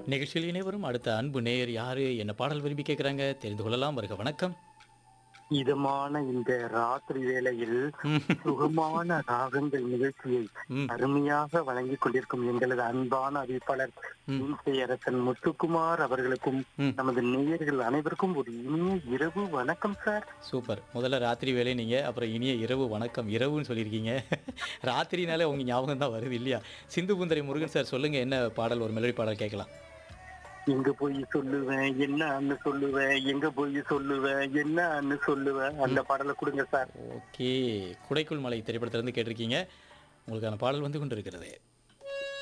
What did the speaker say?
நிகழ்ச்சியில் இணைவரும் அடுத்த அன்பு நேயர் யாரு என்ன பாடல் விரும்பி கேட்குறாங்க தெரிந்து கொள்ளலாம் வருக வணக்கம் இதமான இந்த ராத்திரி வேளையில் ம், சுகமான ராகங்கள் நிகழ்ச்சியை ம், அருமையாக வழங்கிக் கொண்டிருக்கும் எங்களது அன்பான அறிவிப்பாளர் ம். இன்சையரசன் முத்துக்குமார் அவர்களுக்கும் ம். நமது நேயர்கள் அனைவருக்கும் ஒரு இனிய இரவு வணக்கம் சார் சூப்பர் முதல்ல ராத்திரி வேலை நீங்க அப்புறம் இனிய இரவு வணக்கம் இரவுன்னு சொல்லியிருக்கீங்க ராத்திரினாலே உங்க ஞாபகம் தான் வருது இல்லையா சிந்து புந்தரை முருகன் சார் சொல்லுங்க என்ன பாடல் ஒரு மெலடி பாடல் கேட்கலாம் எங்க போய் சொல்லுவேன் என்னன்னு சொல்லுவேன் எங்க போய் சொல்லுவேன் என்னன்னு சொல்லுவேன் அந்த பாடலை கொடுங்க சார் ஓகே குடைக்குள் மலை திரைப்படத்திலிருந்து கேட்டிருக்கீங்க உங்களுக்கான பாடல் வந்து கொண்டிருக்கிறது